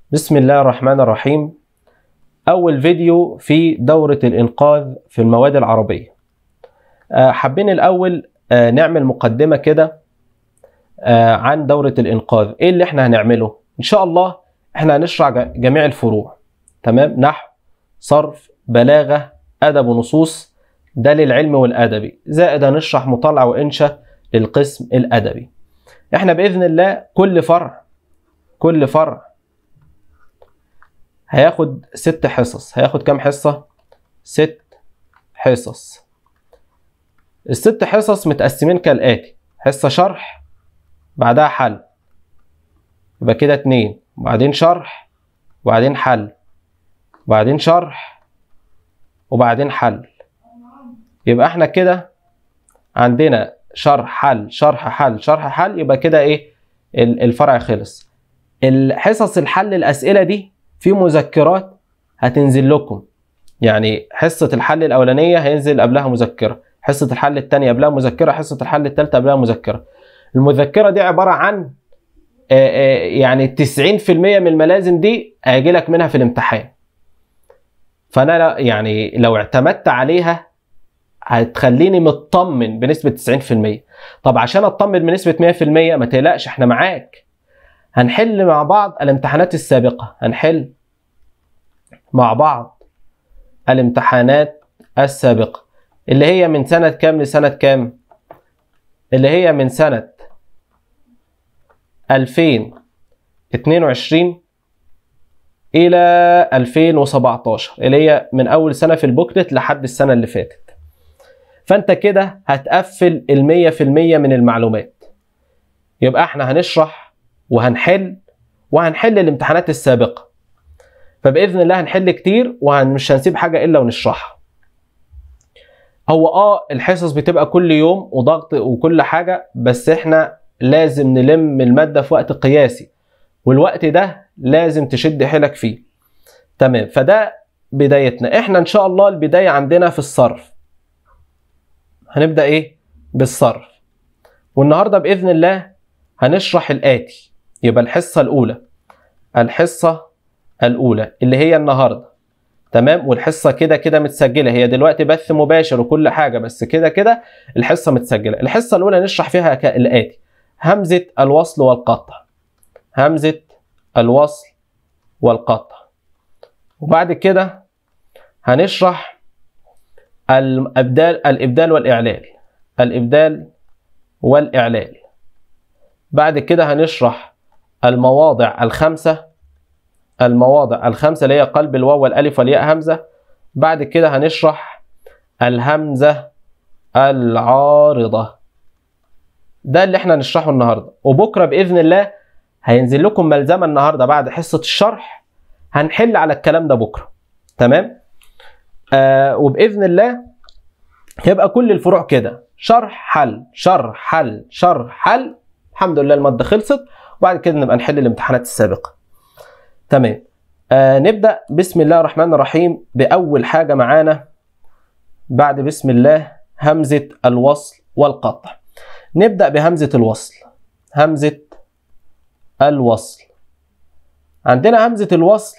بسم الله الرحمن الرحيم أول فيديو في دورة الإنقاذ في المواد العربية آه، حابين الأول آه، نعمل مقدمة كده آه، عن دورة الإنقاذ إيه اللي إحنا هنعمله إن شاء الله إحنا هنشرح ج- جميع الفروع تمام نحو صرف بلاغة أدب ونصوص ده للعلم والأدبي زائد هنشرح مطالعة وإنشاء للقسم الأدبي إحنا بإذن الله كل فرع كل فرع هياخد ست حصص هياخد كام حصة؟ ست حصص الست حصص متقسمين كالآتي حصة شرح بعدها حل يبقى كده اتنين وبعدين شرح وبعدين حل وبعدين شرح وبعدين حل يبقى احنا كده عندنا شرح حل شرح حل شرح حل يبقى كده ايه ال- الفرع خلص الحصص الحل الأسئلة دي في مذكرات هتنزل لكم يعني حصة الحل الأولانية هينزل قبلها مذكرة حصة الحل الثانية قبلها مذكرة حصة الحل الثالثة قبلها مذكرة المذكرة دي عبارة عن آه، آه، يعني 90% من الملازم دي هيجي لك منها في الامتحان فأنا لا- يعني لو اعتمدت عليها هتخليني مطمن بنسبة 90% طب عشان اطمن بنسبة 100% ما تقلقش احنا معاك هنحل مع بعض الامتحانات السابقة هنحل مع بعض الامتحانات السابقة اللي هي من سنة كام لسنة كام اللي هي من سنة 2022 إلى 2017 اللي هي من أول سنة في البوكلت لحد السنة اللي فاتت فأنت كده هتقفل المية في المية من المعلومات يبقى احنا هنشرح وهنحل وهنحل الامتحانات السابقة فبإذن الله هنحل كتير ومش هنسيب حاجة إلا ونشرحها هو اه الحصص بتبقى كل يوم وضغط وكل حاجة بس احنا لازم نلم المادة في وقت قياسي والوقت ده لازم تشد حيلك فيه تمام فده بدايتنا احنا ان شاء الله البداية عندنا في الصرف هنبدأ ايه بالصرف والنهاردة بإذن الله هنشرح الآتي يبقى الحصة الأولى الحصة الأولى اللي هي النهاردة تمام والحصة كده كده متسجلة هي دلوقتي بث مباشر وكل حاجة بس كده كده الحصة متسجلة الحصة الأولى نشرح فيها كالآتي همزة الوصل والقطع همزة الوصل والقطع وبعد كده هنشرح الأبدال الإبدال والإعلال الإبدال والإعلال بعد كده هنشرح المواضع الخمسة المواضع الخمسة اللي هي قلب الواو والألف والياء همزة بعد كده هنشرح الهمزة العارضة ده اللي احنا هنشرحه النهاردة وبكرة بإذن الله هينزل لكم ملزمة النهاردة بعد حصة الشرح هنحل على الكلام ده بكرة تمام آه وبإذن الله يبقى كل الفروع كده شرح حل شرح حل شرح حل الحمد لله المادة خلصت وبعد كده نبقى نحل الامتحانات السابقة تمام آه نبدأ بسم الله الرحمن الرحيم بأول حاجة معانا بعد بسم الله همزة الوصل والقطع نبدأ بهمزة الوصل همزة الوصل عندنا همزة الوصل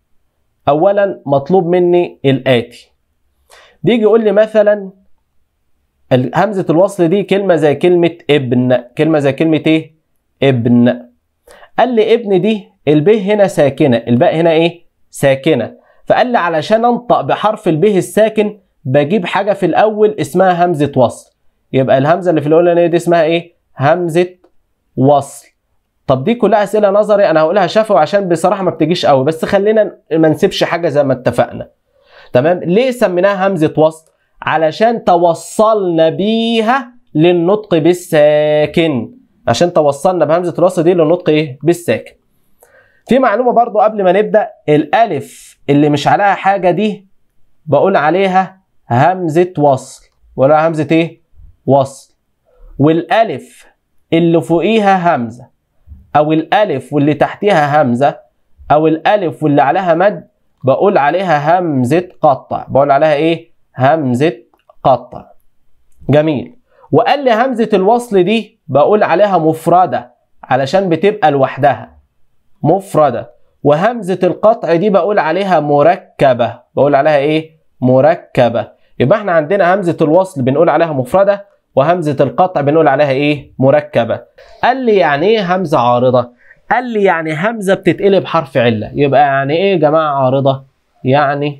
أولا مطلوب مني الآتي بيجي يقول لي مثلا ال- همزة الوصل دي كلمة زي كلمة ابن كلمة زي كلمة ايه ابن قال لي ابن دي الب هنا ساكنة الباء هنا ايه ساكنة فقال لي علشان انطق بحرف الب الساكن بجيب حاجة في الأول اسمها همزة وصل يبقى الهمزة اللي في الأولانية دي اسمها ايه همزة وصل طب دي كلها أسئلة نظري أنا هقولها شفوي عشان بصراحة ما بتجيش قوي بس خلينا ما نسيبش حاجة زي ما اتفقنا تمام ليه سميناها همزة وصل علشان توصلنا بيها للنطق بالساكن عشان توصلنا بهمزة الوصل دي للنطق ايه بالساكن في معلومة برضو قبل ما نبدأ الألف اللي مش عليها حاجة دي بقول عليها همزة وصل بقول عليها همزة ايه وصل والألف اللي فوقيها همزة أو الألف واللي تحتيها همزة أو الألف واللي عليها مد بقول عليها همزة قطع بقول عليها ايه همزة قطع جميل وقال لي همزة الوصل دي بقول عليها مفردة علشان بتبقى لوحدها مفردة وهمزة القطع دي بقول عليها مركبة بقول عليها ايه مركبة يبقى احنا عندنا همزة الوصل بنقول عليها مفردة وهمزة القطع بنقول عليها ايه مركبة قال لي يعني ايه همزة عارضة قال لي يعني همزة بتتقلب حرف علة يبقى يعني ايه يا جماعة عارضة يعني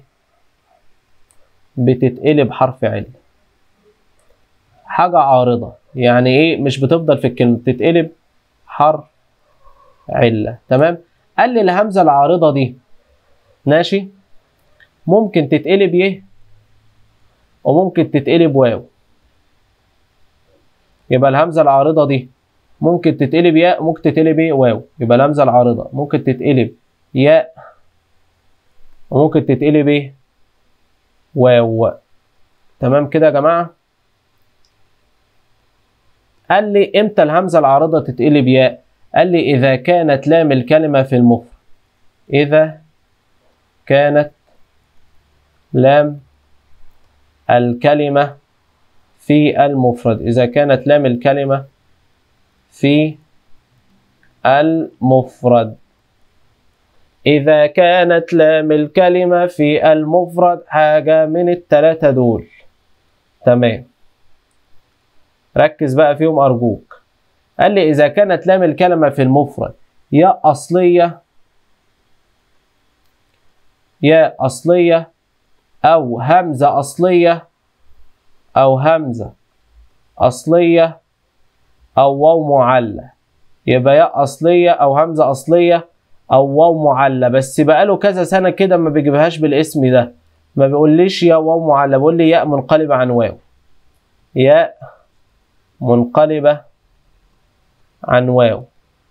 بتتقلب حرف علة حاجة عارضة يعني ايه مش بتفضل في الكلمة بتتقلب حرف علة تمام قال لي الهمزة العارضة دي ماشي ممكن تتقلب يه وممكن تتقلب واو يبقى الهمزة العارضة دي ممكن تتقلب ياء ممكن تتقلب ايه واو يبقى الهمزة العارضة ممكن تتقلب ياء وممكن تتقلب ايه واو تمام كده يا جماعة قال لي امتى الهمزة العارضة تتقلب ياء قال لي إذا كانت لام الكلمة في المفرد إذا كانت لام الكلمة في المفرد إذا كانت لام الكلمة في المفرد إذا كانت لام الكلمة في المفرد حاجة من التلاتة دول تمام ركز بقى فيهم أرجوك قال لي إذا كانت لام الكلمة في المفرد يا أصلية يا أصلية أو همزة أصلية أو همزة أصلية أو واو معلة يبقى يا أصلية أو همزة أصلية أو واو معلة بس بقاله كذا سنة كده ما بيجيبهاش بالاسم ده ما بيقوليش يا واو معلة بيقول لي ياء منقلبة عن واو ياء منقلبة عن واو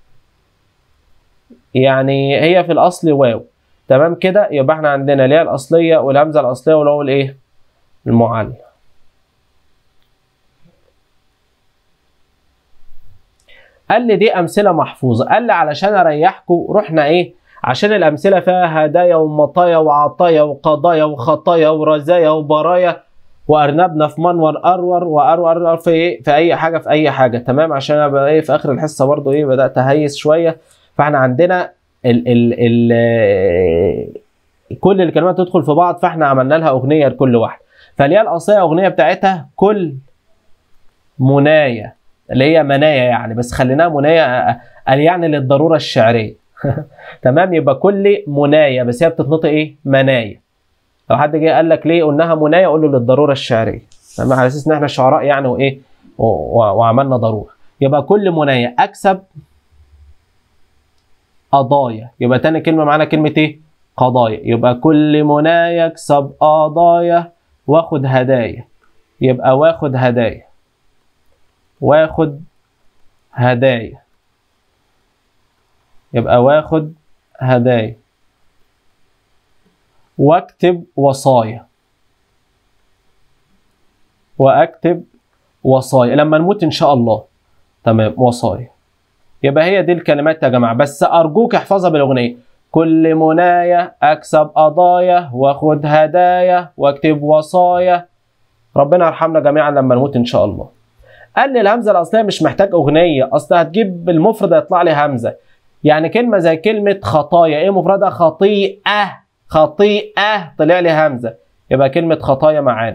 يعني هي في الأصل واو تمام كده يبقى احنا عندنا اللي هي الأصلية والهمزة الأصلية واللي هو الإيه المعلّ قال لي دي أمثلة محفوظة قال لي علشان أريحكم رحنا إيه عشان الأمثلة فيها هدايا ومطايا وعطايا وقضايا وخطايا ورزايا وبرايا وارنبنا في منور ارور وارور في ايه في اي حاجه في اي حاجه تمام عشان ابقى ايه في اخر الحصه برضو ايه بدات اهيس شويه فاحنا عندنا ال ال ال كل الكلمات تدخل في بعض فاحنا عملنا لها اغنيه لكل واحده فالياء الاصليه اغنيه بتاعتها كل منايا اللي هي منايا يعني بس خليناها منايا قال يعني للضروره الشعريه تمام يبقى كل منايا بس هي بتتنطق ايه منايا لو حد جه قال لك ليه قلناها منايا قول له للضروره الشعريه تمام على اساس ان احنا شعراء يعني وايه وعملنا ضروره يبقى كل منايا اكسب قضايا يبقى تاني كلمه معانا كلمه ايه قضايا يبقى كل منايا يكسب قضايا واخد هدايا يبقى واخد هدايا واخد هدايا يبقى واخد هدايا واكتب وصايا واكتب وصايا لما نموت ان شاء الله تمام وصايا يبقى هي دي الكلمات يا جماعه بس ارجوك احفظها بالاغنيه كل منايا اكسب قضايا واخد هدايا واكتب وصايا ربنا يرحمنا جميعا لما نموت ان شاء الله قال لي الهمزه الاصليه مش محتاج اغنيه اصل هتجيب المفرد هيطلع لي همزه يعني كلمه زي كلمه خطايا ايه مفردها خطيئه خطيئه طلع لي همزه يبقى كلمه خطايا معانا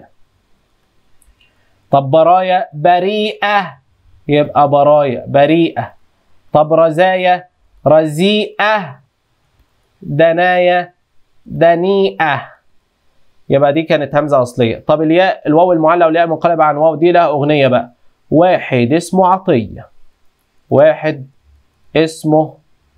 طب برايا بريئه يبقى برايا بريئه طب رزايا رزيئه دنايا دنيئه يبقى دي كانت همزه اصليه طب الياء الواو المعلى والياء المنقلبه عن واو دي لها اغنيه بقى واحد اسمه عطيه واحد اسمه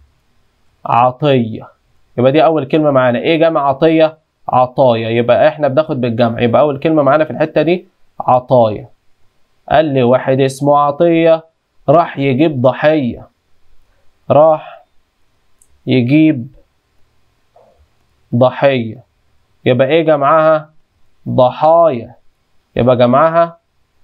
عطيه يبقى دي اول كلمه معانا ايه جمع عطيه عطايا يبقى احنا بناخد بالجمع يبقى اول كلمه معانا في الحته دي عطايا قال لي واحد اسمه عطيه راح يجيب ضحيه راح يجيب ضحيه يبقى ايه جمعها ضحايا يبقى جمعها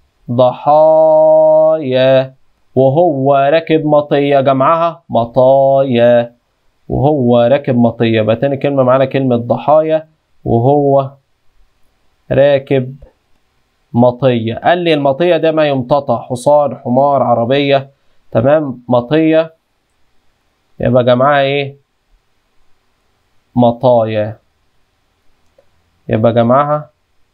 ضحايا وهو راكب مطيه جمعها مطايا وهو راكب مطيه يبقى تاني كلمه معانا كلمه ضحايا وهو راكب مطيه قال لي المطيه ده ما يمتطى حصان حمار عربيه تمام مطيه يبقى جمعها ايه مطايا يبقى جمعها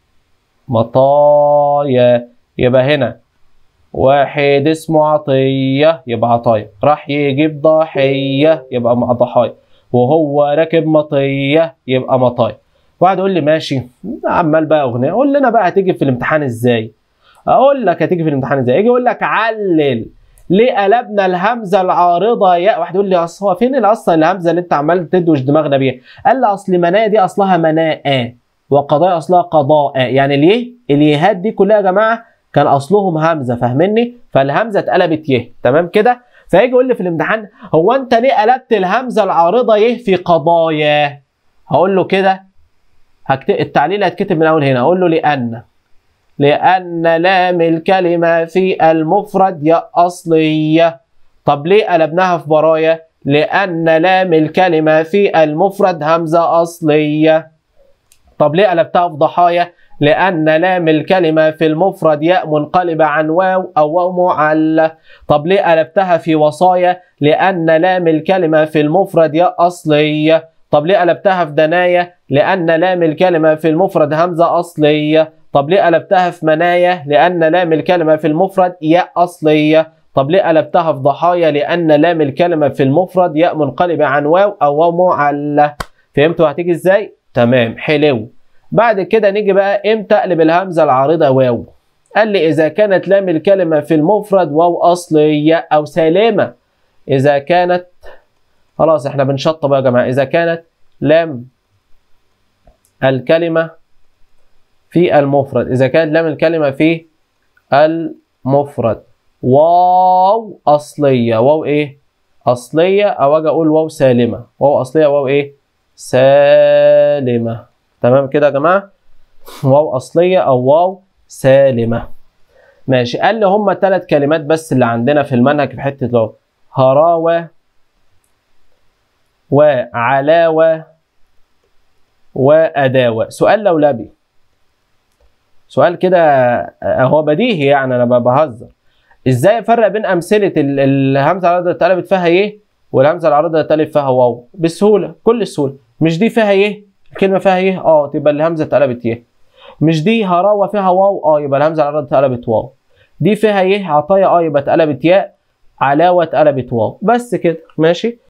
مطايا يبقى هنا واحد اسمه عطية يبقى عطايا راح يجيب ضحية يبقى مع ضحايا وهو راكب مطية يبقى مطايا واحد يقول لي ماشي عمال بقى اغنيه قول لنا بقى هتيجي في الامتحان ازاي اقول لك هتيجي في الامتحان ازاي يجي يقول لك علل ليه قلبنا الهمزه العارضه ياء واحد يقول لي اصل هو فين اصلا الهمزه اللي انت عمال تدوش دماغنا بيها قال لي اصل مناء دي اصلها مناء وقضاء اصلها قضاء يعني اليه اليهات دي كلها يا جماعه كان اصلهم همزه فاهمني فالهمزه اتقلبت يه تمام كده فيجي يقول لي في الامتحان هو انت ليه قلبت الهمزه العارضه يه في قضايا هقول له كده هكتب التعليل هيتكتب من اول هنا اقول له لان لان لام الكلمه في المفرد يا اصليه طب ليه قلبناها في برايا لان لام الكلمه في المفرد همزه اصليه طب ليه قلبتها في ضحايا لأن لام الكلمة في المفرد ياء منقلبة عن واو أو واو معلة طب ليه قلبتها في وصايا لأن لام الكلمة في المفرد ياء أصلية طب ليه قلبتها في دنايا لأن لام الكلمة في المفرد همزة أصلية طب ليه قلبتها في منايا لأن لام الكلمة في المفرد ياء أصلية طب ليه قلبتها في ضحايا لأن لام الكلمة في المفرد ياء منقلبة عن واو أو واو معلة فهمتوا هتيجي إزاي؟ تمام حلو بعد كده نيجي بقى امتى اقلب الهمزه العارضه واو قال لي اذا كانت لام الكلمه في المفرد واو اصليه او سالمه اذا كانت خلاص احنا بنشطب يا جماعه اذا كانت لام الكلمه في المفرد اذا كانت لام الكلمه في المفرد واو اصليه واو ايه اصليه او اجي اقول واو سالمه واو اصليه واو ايه سالمه تمام كده يا جماعه واو اصليه او واو سالمه ماشي قال لي هم ثلاث كلمات بس اللي عندنا في المنهج في حته لو هراوه وعلاوه واداوه سؤال لولبي سؤال كده هو بديهي يعني انا بهزر ازاي افرق بين امثله الهمزه العرضه اللي اتقلبت فيها ايه والهمزه العرضه اللي اتقلب فيها واو بسهوله كل السهوله مش دي فيها ايه الكلمه فيها ايه اه تبقى الهمزه اتقلبت يه مش دي هراوه فيها واو اه يبقى الهمزه العرضه اتقلبت واو دي فيها ايه عطايا اه يبقى اتقلبت ياء علاوه اتقلبت واو بس كده ماشي